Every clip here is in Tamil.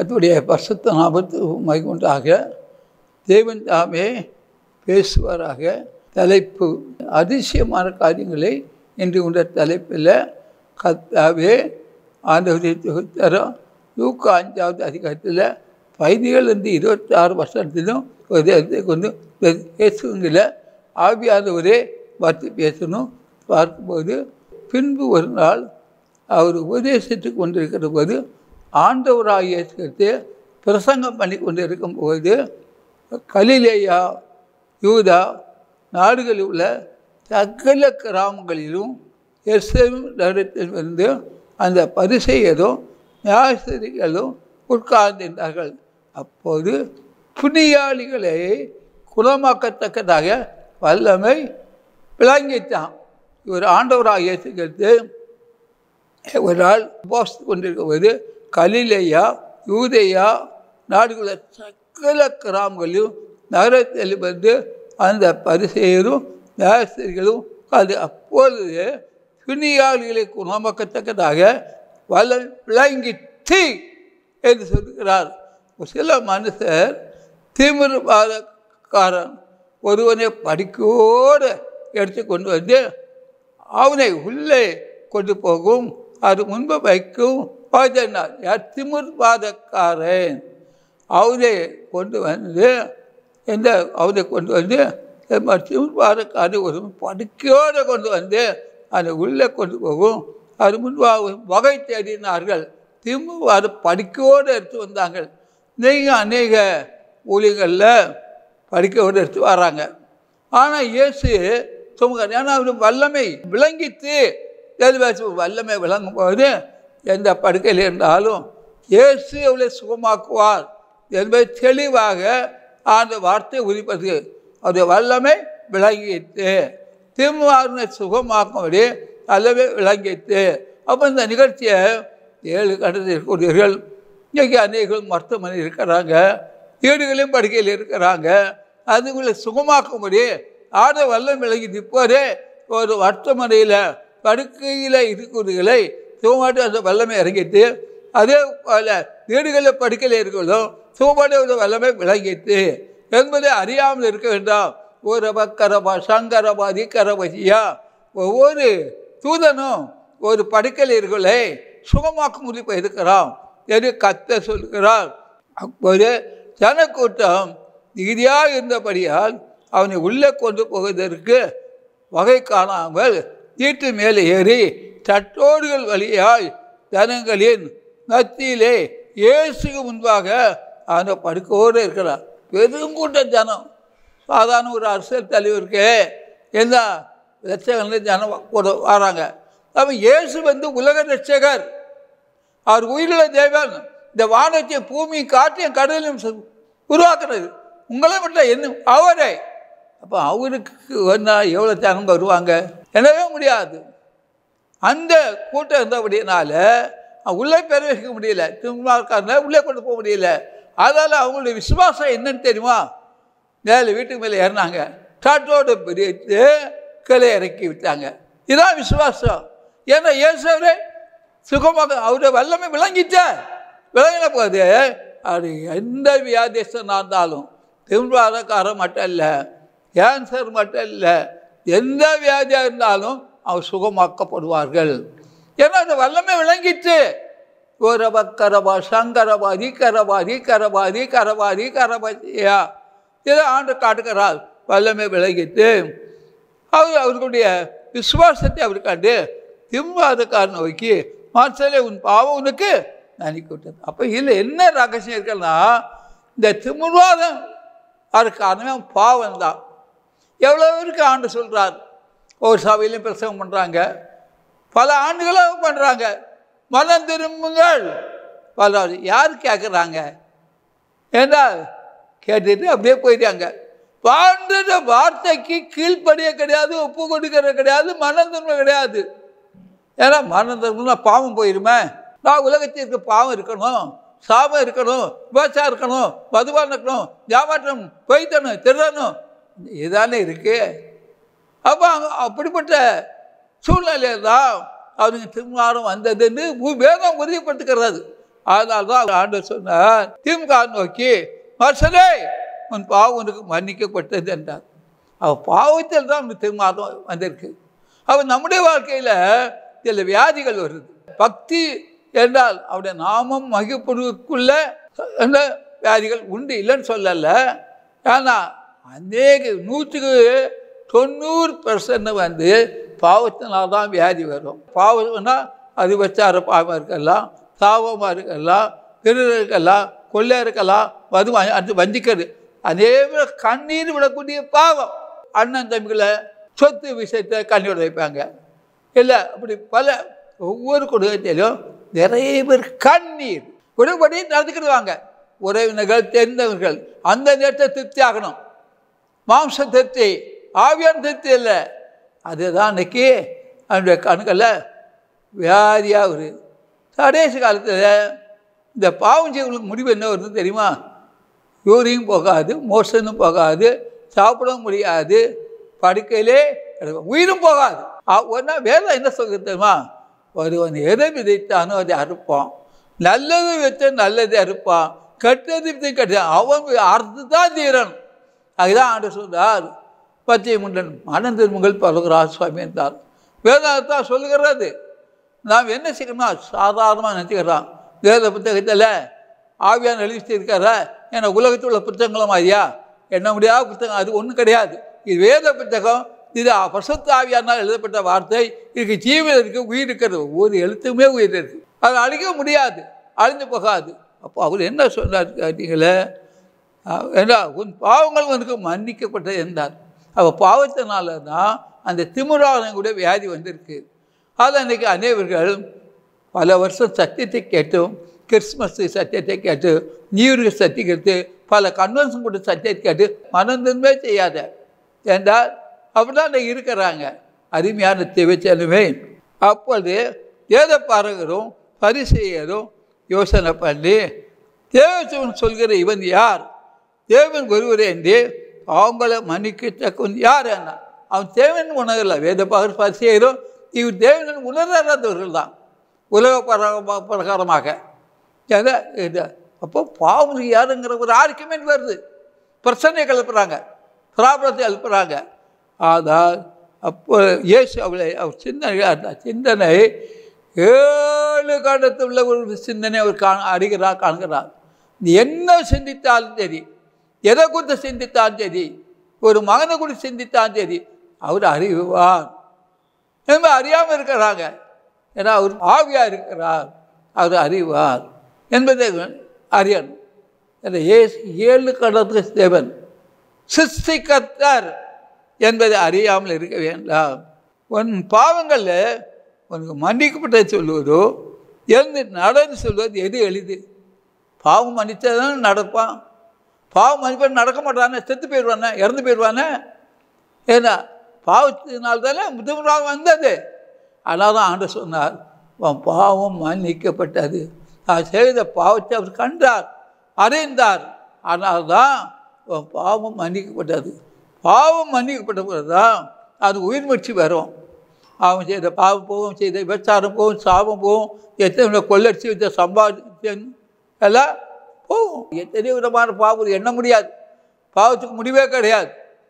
கத்துடைய பரிசுத்த நாமத்து மைகொண்டாக தேவன் தாமே பேசுவாராக தலைப்பு அதிசயமான காரியங்களை இன்று உள்ள தலைப்பில் கத்தாவே ஆண்டவரை தரம் லூக்கா அஞ்சாவது அதிகாரத்தில் பதினேழுலேருந்து இருபத்தாறு வருஷத்திலும் ஒரு இடத்தை கொண்டு பேசுவதில் ஆவியானவரே பார்த்து பேசணும் பார்க்கும்போது பின்பு ஒரு நாள் அவர் உபதேசித்து கொண்டிருக்கிற போது ஆண்டவராகிய இயேசுக்கு பிரசங்கம் பண்ணி கொண்டிருக்கும் போது கலிலேயா யூதா நாடுகளில் உள்ள சகல கிராமங்களிலும் எஸ்எம் நகரத்தில் வந்து அந்த பரிசெயரும் நியாயஸ்திரிகளும் உட்கார்ந்திருந்தார்கள் அப்போது புனியாளிகளை குணமாக்கத்தக்கதாக வல்லமை விளங்கித்தான் இவர் ஆண்டவராக இயேசுகிறது ஒரு நாள் உபாசித்து கொண்டிருக்கும் போது கலிலேயா யூதையா நாடுகளில் சகல கிராமங்களிலும் நகரத்தில் வந்து அந்த பரிசெயரும் நியாயஸ்திரிகளும் அது அப்பொழுது துணியாளிகளை குணமாக்கத்தக்கதாக வல்ல விளங்கிட்டு என்று சொல்கிறார் சில மனுஷர் தீவிரவாதக்காரன் ஒருவனை படிக்கோடு எடுத்து கொண்டு வந்து அவனை உள்ளே கொண்டு போகும் அது முன்பு வைக்கும் பாஜனார் யார் திமிர்வாதக்காரன் அவனை கொண்டு வந்து எந்த அவனை கொண்டு வந்து திமிர்வாதக்காரன் ஒரு படுக்கையோடு கொண்டு வந்து அதை உள்ளே கொண்டு போகும் அது முன்பாக வகை தேடினார்கள் திமுக படிக்கோடு எடுத்து வந்தாங்க நீங்கள் அநேக ஊழியங்களில் படிக்கோடு எடுத்து வராங்க ஆனால் இயேசு சுமக ஏன்னா அவர் வல்லமை விளங்கித்து எதிர்பார்த்து வல்லமை விளங்கும் போது எந்த படுக்கையில் இருந்தாலும் இயேசு அவளை சுகமாக்குவார் என்பதை தெளிவாக அந்த வார்த்தை உரிப்பது அவருடைய வல்லமை விளங்கிட்டு திருமாவினை சுகமாக்கும்படி அல்லவே விளங்கிட்டு அப்போ இந்த நிகழ்ச்சியை ஏழு கடத்தில் இருக்கக்கூடியவர்கள் இன்றைக்கி அநேகம் மருத்துவமனை இருக்கிறாங்க வீடுகளையும் படுக்கையில் இருக்கிறாங்க அதுங்களை சுகமாக்கும்படி ஆட வல்லம் விலகி நிற்போரே ஒரு மருத்துவமனையில் படுக்கையில் இருக்கிறவர்களை சுகமாட்டு அந்த வல்லமை இறங்கிட்டு அதே போல் வீடுகளில் படுக்கையில் இருக்கிறதும் சுகமாட்டு வல்லமை விளங்கிட்டு என்பதை அறியாமல் இருக்க வேண்டாம் ஓரப கரபா சங்கரபா திக்கரபசியா ஒவ்வொரு தூதனும் ஒரு படுக்கையில் இருக்கலை சுகமாக்கும் முடிப்பை இருக்கிறான் என்று கத்த சொல்கிறார் அப்போது ஜனக்கூட்டம் நீதியாக இருந்தபடியால் அவனை உள்ளே கொண்டு போவதற்கு வகை காணாமல் வீட்டு மேலே ஏறி தட்டோடுகள் வழியால் ஜனங்களின் மத்தியிலே இயேசுக்கு முன்பாக அந்த படுக்கையோடு இருக்கிறார் பெருங்கூட்ட ஜனம் சாதாரண ஒரு அரசியல் தலைவருக்கு எந்த லட்சங்கள் ஜனம் கூட வராங்க அப்போ இயேசு வந்து உலக ரட்சகர் அவர் உயிருள்ள தேவன் இந்த வானத்தை பூமி காற்றையும் கடலையும் உருவாக்குறது உங்களை மட்டும் என்ன அவரே அப்போ அவருக்கு வந்தால் எவ்வளோ தியாகம் வருவாங்க என்னவே முடியாது அந்த கூட்டம் இருந்தபடினால உள்ளே பிரவேசிக்க முடியல திரும்ப உள்ளே கொண்டு போக முடியல அதனால் அவங்களுடைய விசுவாசம் என்னன்னு தெரியுமா மேலே வீட்டுக்கு மேலே ஏறினாங்க காற்றோடு பிரித்து கிளை இறக்கி விட்டாங்க இதுதான் விசுவாசம் ஏன்னா இயேசுவரே சுகமாக அவருடைய வல்லமை விளங்கிட்ட விளங்கின போது அது எந்த வியாதிஸ்தனாக இருந்தாலும் திரும்பாதக்காரன் மட்டும் இல்லை கேன்சர் மட்டும் இல்லை எந்த வியாதியாக இருந்தாலும் அவர் சுகமாக்கப்படுவார்கள் ஏன்னா அந்த வல்லமை விளங்கிட்டு ஓரப கரபா சங்கரபா ரீக்கரபா ரீக்கரபா ரீக்கரபா ரீக்கரபாதியா இதை ஆண்டு காட்டுகிறார் வல்லமை விலகிட்டு அவர் அவர்களுடைய விசுவாசத்தை அவர் கண்டு திம்பாதக்காரன் நோக்கி மாற்றலே உன் பாவம் உனக்கு நினைக்க விட்டது அப்போ இதில் என்ன ரகசியம் இருக்குன்னா இந்த திமுர்வாதம் அதுக்கு காரணமே பாவம் தான் எவ்வளோ பேருக்கு ஆண்டு சொல்கிறார் ஒரு சபையிலையும் பிரசவம் பண்ணுறாங்க பல ஆண்டுகளாக பண்ணுறாங்க மனம் திரும்புங்கள் பல யார் கேட்குறாங்க ஏன்னா கேட்டுட்டு அப்படியே போயிட்டாங்க வாழ்ந்த வார்த்தைக்கு கீழ்ப்படிய கிடையாது ஒப்பு கொடுக்கறது கிடையாது மனம் திரும்ப கிடையாது ஏன்னா மனம் திரும்பினா பாவம் போயிருமே நான் உலகத்திற்கு பாவம் இருக்கணும் சாபம் இருக்கணும் விபச்சாரம் இருக்கணும் மதுபானம் இருக்கணும் ஜாமாற்றம் பொய்த்தணும் திருடணும் இதானே இருக்கு அப்போ அப்படிப்பட்ட சூழ்நிலையில் தான் அவனுக்கு திருமாறம் வந்ததுன்னு வேதம் உறுதிப்படுத்துகிறது அதனால தான் ஆண்டவர் சொன்னார் திமுக நோக்கி மனுஷனே உன் பாவம் உனக்கு மன்னிக்கப்பட்டது என்றார் அவள் பாவத்தில் தான் உனக்கு தீர்மானம் வந்திருக்கு அவன் நம்முடைய வாழ்க்கையில் சில வியாதிகள் வருது பக்தி என்றால் அவருடைய நாமம் மகிழ்ப்படுவதற்குள்ள என்ன வியாதிகள் உண்டு இல்லைன்னு சொல்லலை ஏன்னா அநேக நூற்றுக்கு தொண்ணூறு பர்சன்ட் வந்து பாவத்தினால தான் வியாதி வரும் பாவம்னா அது வச்சார பாவம் இருக்கலாம் சாபமாக இருக்கலாம் திருட இருக்கலாம் கொள்ளை இருக்கலாம் மது அது வஞ்சிக்கிறது அதே போல கண்ணீர் விடக்கூடிய பாவம் அண்ணன் தம்பிகளை சொத்து விஷயத்தை கண்ணீர் வைப்பாங்க இல்லை அப்படி பல ஒவ்வொரு குடும்பத்திலும் நிறைய பேர் கண்ணீர் குடும்பப்படி நடந்துக்கிடுவாங்க உறவினர்கள் தெரிந்தவர்கள் அந்த நேரத்தை திருப்தி ஆகணும் மாம்ச திருப்தி ஆவியான திருப்தி இல்லை அதுதான் இன்னைக்கு அவனுடைய கண்களில் வியாதியாக வருது கடைசி காலத்தில் இந்த பாவம் செய்வங்களுக்கு முடிவு என்ன வருது தெரியுமா யூரியும் போகாது மோஷனும் போகாது சாப்பிடவும் முடியாது படுக்கையிலே கிடக்கும். உயிரும் போகாது ஒன்றா வேதம் என்ன சொல்கிறது தெரியுமா ஒருவன் எதை விதைத்தானோ அதை அறுப்பான் நல்லது வித்த நல்லதை அறுப்பான் கெட்டது வித்தை கெட்டது அவன் அறுத்து தான் தீரணும் அதுதான் ஆண்டு சொல்றார் பச்சை முண்டன் மனம் திருமங்கள் பருகிறார் சுவாமி என்றார் வேதாந்தான் சொல்லுகிறது நாம் என்ன செய்யணும்னா சாதாரணமாக நினச்சிக்கிறோம் வேத புத்தகத்தில் ஆவியான் எழுதிச்சிருக்கார ஏன்னா உலகத்தில் உள்ள புத்தகங்களும் மாதிரியா என்ன முடியாத புத்தகம் அது ஒன்றும் கிடையாது இது வேத புத்தகம் இது பசுத்த ஆவியானால் எழுதப்பட்ட வார்த்தை இதுக்கு ஜீவன் இருக்குது உயிர் இருக்கிறது ஒவ்வொரு எழுத்துமே உயிர் இருக்குது அதை அழிக்க முடியாது அழிஞ்சு போகாது அப்போ அவர் என்ன சொன்னார் கேட்டீங்களே ஏன்னா உன் பாவங்கள் உனக்கு மன்னிக்கப்பட்டது என்றார் அவள் பாவத்தினால தான் அந்த திமுறாவனுடைய வியாதி வந்திருக்கு அது அன்றைக்கி அனைவர்கள் பல வருஷம் சத்தியத்தை கேட்டும் கிறிஸ்மஸ் சத்தியத்தை கேட்டு நியூ சத்தியம் கேட்டு பல கன்வென்ஷன் போட்டு சத்தியத்தை கேட்டு மனந்தன்மே செய்யாத என்றால் அப்படிதான் இருக்கிறாங்க அருமையான திவச்சலுமே அப்பொழுது வேத பாரகரும் பரிசெயரும் யோசனை பண்ணி தேவசவன் சொல்கிற இவன் யார் தேவன் ஒருவரே என்று அவங்கள மன்னிக்கத்தக்கவன் யார் என்ன அவன் தேவன் உணரல வேத பாகர் பரிசெயரும் இவர் தேவன் உணராதவர்கள் தான் உலக பர பிரகாரமாக எதை இது அப்போ பாவம் யாருங்கிற ஒரு ஆர்குமெண்ட் வருது பிரச்சனை கிளப்புறாங்க பிராபலத்தை எழுப்புறாங்க ஆனால் அப்போ இயேசு அவளை அவர் சிந்தனை அந்த சிந்தனை ஏழு காலத்தில் உள்ள ஒரு சிந்தனை அவர் கா அறிகிறார் காண்கிறார் நீ என்ன சிந்தித்தாலும் சரி எதை குறித்து சிந்தித்தாலும் சரி ஒரு மகனை குறித்து சிந்தித்தாலும் சரி அவர் அறிவார் என்பது அறியாமல் இருக்கிறாங்க ஏன்னா அவர் ஆவியாக இருக்கிறார் அவர் அறிவார் என்பதை அறியணும் என்ற ஏசு ஏழு கடத்துக்கு தேவன் சிருஷ்டிகர்த்தர் என்பதை அறியாமல் இருக்க வேண்டாம் உன் பாவங்களில் உனக்கு மன்னிக்கப்பட்டதை சொல்லுவதோ எழுந்து நடந்து சொல்வது எது எளிது பாவம் மன்னித்ததான் நடப்பான் பாவம் மன்னிப்ப நடக்க மாட்டானே செத்து போயிடுவானே இறந்து போயிடுவானே ஏன்னா பாவத்தினால் தானே முதலாக வந்தது அதனால் தான் ஆண்டு சொன்னார் உன் பாவம் மன்னிக்கப்பட்டது நான் செய்த பாவத்தை அவர் கண்டார் அறிந்தார் ஆனால் தான் உன் பாவம் மன்னிக்கப்பட்டது பாவம் மன்னிக்கப்பட்ட பிறகு தான் அது உயிர் முயற்சி வரும் அவன் செய்த பாவம் போகும் செய்த விபச்சாரம் போகும் சாபம் போகும் எத்தனை கொள்ளடிச்சு வச்ச சம்பாதி எல்லாம் போகும் எத்தனையோ விதமான பாவம் எண்ண முடியாது பாவத்துக்கு முடிவே கிடையாது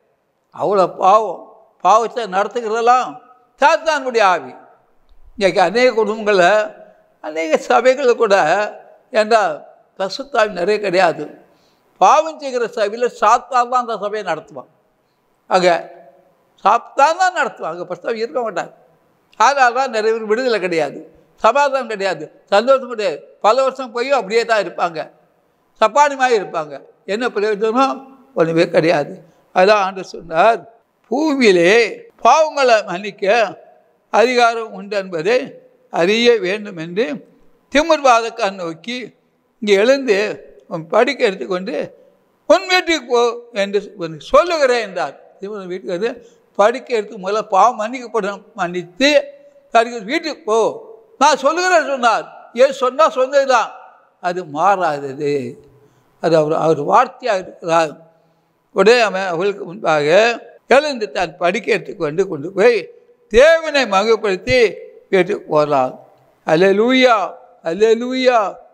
அவ்வளோ பாவம் பாவத்தை நடத்துகிறதெல்லாம் சாத்தானுடைய ஆவி இன்றைக்கி அநேக குடும்பங்களில் அநேக சபைகளில் கூட என்றால் பசுத்தாவி நிறைய கிடையாது பாவம் செய்கிற சபையில் சாத்தான் தான் அந்த சபையை நடத்துவான் அங்கே சாத்தான் தான் நடத்துவான் அங்கே பசுத்தாவி இருக்க மாட்டாங்க அதனால தான் நிறைய பேர் விடுதலை கிடையாது சமாதானம் கிடையாது சந்தோஷம் கிடையாது பல வருஷம் போய் அப்படியே தான் இருப்பாங்க சப்பானிமாக இருப்பாங்க என்ன பிரயோஜனம் ஒன்றுமே கிடையாது அதான் ஆண்டு சொன்னார் பூமியிலே பாவங்களை மன்னிக்க அதிகாரம் உண்டு என்பதை அறிய வேண்டும் என்று திமிர்வாதக்காரன் நோக்கி இங்கே எழுந்து உன் படிக்க எடுத்துக்கொண்டு உன் வீட்டுக்கு போ என்று உனக்கு சொல்லுகிறேன் என்றார் திமிர் வீட்டுக்கு வந்து படிக்க எடுத்து முதல்ல பாவம் மன்னிக்கப்படும் மன்னித்து அதுக்கு வீட்டுக்கு போ நான் சொல்லுகிறேன் சொன்னார் ஏன் சொன்னால் சொன்னது தான் அது மாறாதது அது அவர் அவர் வார்த்தையாக இருக்கிறார் உடனே அவன் அவளுக்கு முன்பாக எழுந்து தான் படிக்க எடுத்துக்கொண்டு கொண்டு போய் தேவனை மகப்படுத்தி கேட்டு போகிறான் அல்ல லூயா அல்ல லூயா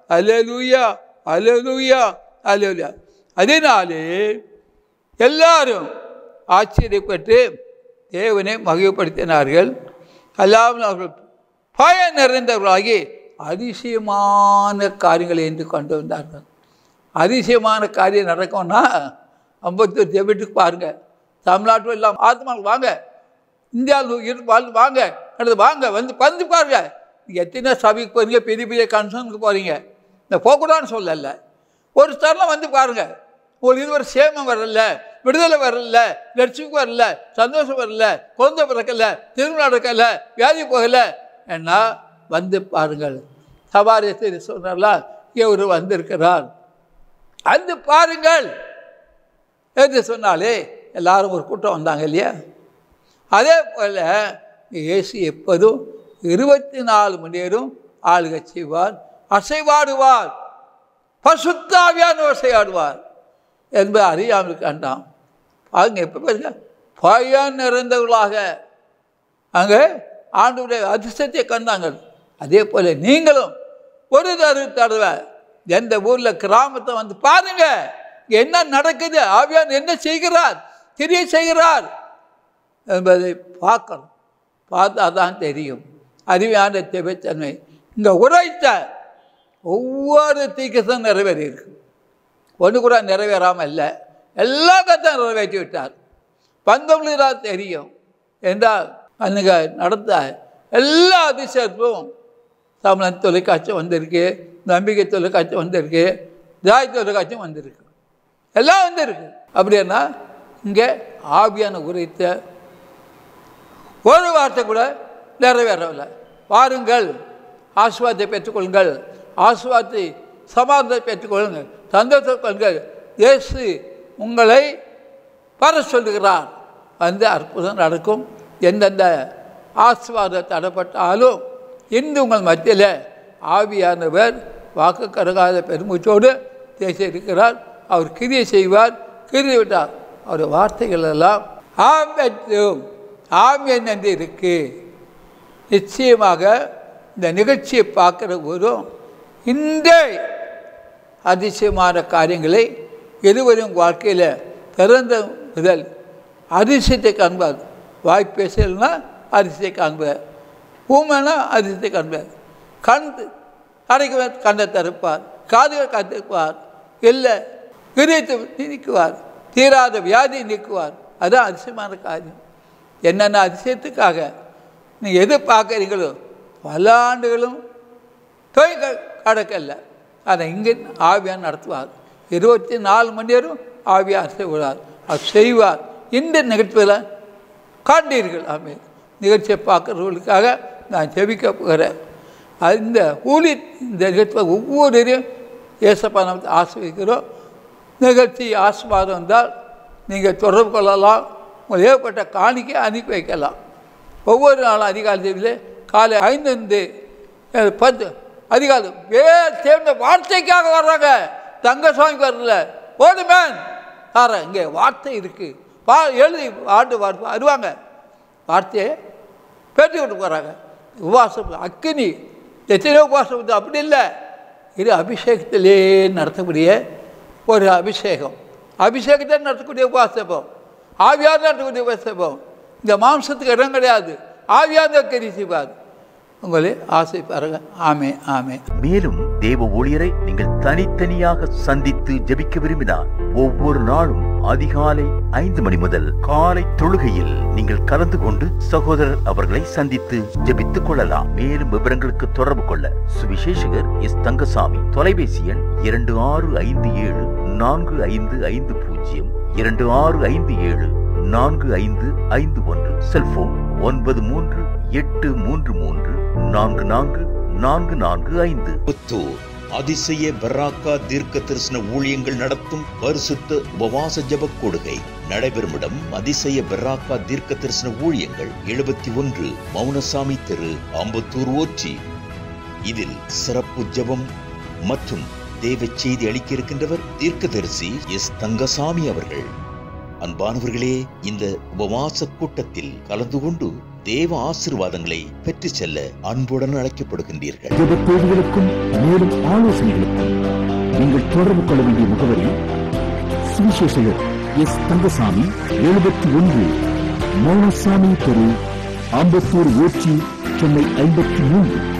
அலலுயா அலலுயா அலலுயா அதனாலே எல்லாரும் ஆச்சரியப்பட்டு தேவனை மகிழ்ப்படுத்தினார்கள் அல்லாமல் அவர்கள் பய நிறைந்தவர்களாகி அதிசயமான காரியங்களை என்று கொண்டு வந்தார்கள் அதிசயமான காரியம் நடக்கும்னா ஐம்பத்தொரு வீட்டுக்கு பாருங்கள் தமிழ்நாட்டில் எல்லாம் ஆத்மாவில் வாங்க இந்தியாவில் இரு வாழ்ந்து வாங்க அடுத்து வாங்க வந்து வந்து பாருங்க நீங்கள் எத்தனை சபைக்கு போகிறீங்க பெரிய பெரிய கன்சர்னுக்கு போகிறீங்க இந்த போகக்கூடாதுன்னு சொல்லலை ஒரு தருணம் வந்து பாருங்க உங்களுக்கு இது ஒரு சேமம் வரல விடுதலை வரல லட்சிக்கு வரல சந்தோஷம் வரல குழந்தை பிறக்கல திருமணம் நடக்கல வியாதி போகல என்ன வந்து பாருங்கள் சபாரியத்தை சொன்னார்ல இவர் வந்திருக்கிறார் வந்து பாருங்கள் என்று சொன்னாலே எல்லாரும் ஒரு கூட்டம் வந்தாங்க இல்லையா அதே போல் இயேசு எப்போதும் இருபத்தி நாலு மணி நேரம் ஆளுகை செய்வார் அசைவாடுவார் பசுத்தாவியான அசையாடுவார் என்பதை அறியாமல் கண்டான் அவங்க எப்போ பாருங்க பயன் நிறைந்தவர்களாக அங்கே ஆண்டுடைய அதிர்ஷ்டத்தை கண்டாங்க அதே போல் நீங்களும் ஒரு தடவை தடவை எந்த ஊரில் கிராமத்தை வந்து பாருங்க என்ன நடக்குது ஆவியான் என்ன செய்கிறார் தெரிய செய்கிறார் என்பதை பார்க்கணும் பார்த்தா தான் தெரியும் அறிவியான திவைத்தன்மை இங்கே உரைத்த ஒவ்வொரு தீக்கசும் நிறைவேறி இருக்கு ஒன்று கூட நிறைவேறாமல் இல்லை எல்லா கத்தையும் நிறைவேற்றி விட்டார் பந்தொம்பது தான் தெரியும் என்றால் அன்றைங்க நடந்த எல்லா அதிசயத்தும் தமிழன் தொலைக்காட்சி வந்திருக்கு நம்பிக்கை தொலைக்காட்சி வந்திருக்கு ஜாய் தொலைக்காட்சியும் வந்திருக்கு எல்லாம் வந்திருக்கு அப்படின்னா இங்கே ஆவியான உரைத்த ஒரு வார்த்தை கூட நிறைவேறவில்லை வாருங்கள் ஆசுவாதத்தை பெற்றுக்கொள்ளுங்கள் ஆசுவாத்தை சமாதானத்தை பெற்றுக்கொள்ளுங்கள் சந்தோஷத்தை கொள்ளுங்கள் இயேசு உங்களை வர சொல்லுகிறார் அந்த அற்புதம் நடக்கும் எந்தெந்த ஆசுவாதம் தடப்பட்டாலும் இன்று உங்கள் மத்தியில் ஆவியானவர் வாக்கு கருகாத பெருமூச்சோடு பேச இருக்கிறார் அவர் கிரியை செய்வார் கிரியை விட்டார் அவர் வார்த்தைகள் எல்லாம் ஆம் பெற்றும் ஆம் என்று இருக்கு நிச்சயமாக இந்த நிகழ்ச்சியை பார்க்குற போதும் இந்த அதிசயமான காரியங்களை இருவரும் வாழ்க்கையில் பிறந்த முதல் அதிசயத்தை காண்பார் வாய் பேசலைன்னா அதிசயத்தை காண்பார் ஊமைனா அதிசயத்தை காண்பார் கண் அடைக்க கண்ணை தருப்பார் காதுகள் கத்திருப்பார் இல்லை விரித்து நீக்குவார் தீராத வியாதி நீக்குவார் அதுதான் அதிசயமான காரியம் என்னென்ன அதிசயத்துக்காக நீங்கள் எது பார்க்குறீங்களோ பல ஆண்டுகளும் தொய் கடக்கல்ல அதை இங்கே ஆவியான் நடத்துவார் இருபத்தி நாலு மணி நேரம் ஆவியார் செய்வார் அவர் செய்வார் இந்த நிகழ்ச்சியில் காண்டீர்கள் ஆமே நிகழ்ச்சியை பார்க்குறவர்களுக்காக நான் ஜெபிக்க போகிறேன் இந்த கூலி இந்த நிகழ்ச்சியில் ஒவ்வொருவரையும் ஏசப்பா நம்ம ஆசிர்வதிக்கிறோம் நிகழ்ச்சி ஆசிர்வாதம் வந்தால் நீங்கள் தொடர்பு கொள்ளலாம் உங்கள் ஏற்பட்ட காணிக்கை அனுப்பி வைக்கலாம் ஒவ்வொரு நாளும் அதிகாலத்தில் காலை ஐந்து பத்து அதிகாலை வேர் சேர்ந்த வார்த்தைக்காக வர்றாங்க தங்கசாமிக்கு வரல ஓடு மேன் சார இங்கே வார்த்தை இருக்குது பா எழுதி ஆண்டு வார்த்தை வருவாங்க வார்த்தையை பேட்டி விட்டு போகிறாங்க உபவாசம் அக்கினி எத்தனையோ உபவாசம் அப்படி இல்லை இது அபிஷேகத்திலே நடத்தக்கூடிய ஒரு அபிஷேகம் அபிஷேகத்தை நடத்தக்கூடிய உபாசபம் ஆவியார் நடத்தக்கூடிய உபாசபம் இந்த மாம்சத்துக்கு இடம் கிடையாது ஆவியார் கறி செய்வார் உங்களை ஆசை பாருங்க ஆமே ஆமே மேலும் தேவ ஊழியரை நீங்கள் தனித்தனியாக சந்தித்து ஜெபிக்க விரும்பினால் ஒவ்வொரு நாளும் அதிகாலை ஐந்து மணி முதல் காலை தொழுகையில் நீங்கள் கலந்து கொண்டு சகோதரர் அவர்களை சந்தித்து ஜெபித்துக் கொள்ளலாம் மேலும் விவரங்களுக்கு தொடர்பு கொள்ள சுவிசேஷகர் எஸ் தங்கசாமி தொலைபேசி எண் இரண்டு ஆறு ஐந்து ஏழு நான்கு ஐந்து ஐந்து பூஜ்ஜியம் இரண்டு ஆறு ஐந்து ஏழு நான்கு ஐந்து ஐந்து ஒன்று செல்போன் ஒன்பது மூன்று எட்டு மூன்று மூன்று நான்கு நான்கு நான்கு நான்கு ஐந்து புத்தூர் அதிசய பராக்கா தீர்க்க தரிசன ஊழியங்கள் நடத்தும் பரிசுத்த உபவாச ஜபக் கொடுகை நடைபெறும் இடம் அதிசய பராக்கா தீர்க்க தரிசன ஊழியங்கள் எழுபத்தி ஒன்று மௌனசாமி தெரு அம்பத்தூர் ஓச்சி இதில் சிறப்பு ஜெபம் மற்றும் தேவ செய்தி அளிக்க இருக்கின்றவர் தீர்க்கதரிசி எஸ் தங்கசாமி அவர்கள் அன்பானவர்களே இந்த உபவாச கூட்டத்தில் கலந்து கொண்டு தேவ ஆசீர்வாதங்களை பெற்றுச் செல்ல அன்புடன் அழைக்கப்படுகின்றீர்கள் ஜெப தேவைகளுக்கும் மேலும் ஆலோசனைகளுக்கும் நீங்கள் தொடர்பு கொள்ள வேண்டிய முகவரி சுவிசேஷகர் எஸ் தங்கசாமி எழுபத்தி ஒன்று மௌனசாமி தெரு ஆம்பத்தூர் ஊர்ச்சி சென்னை ஐம்பத்தி மூன்று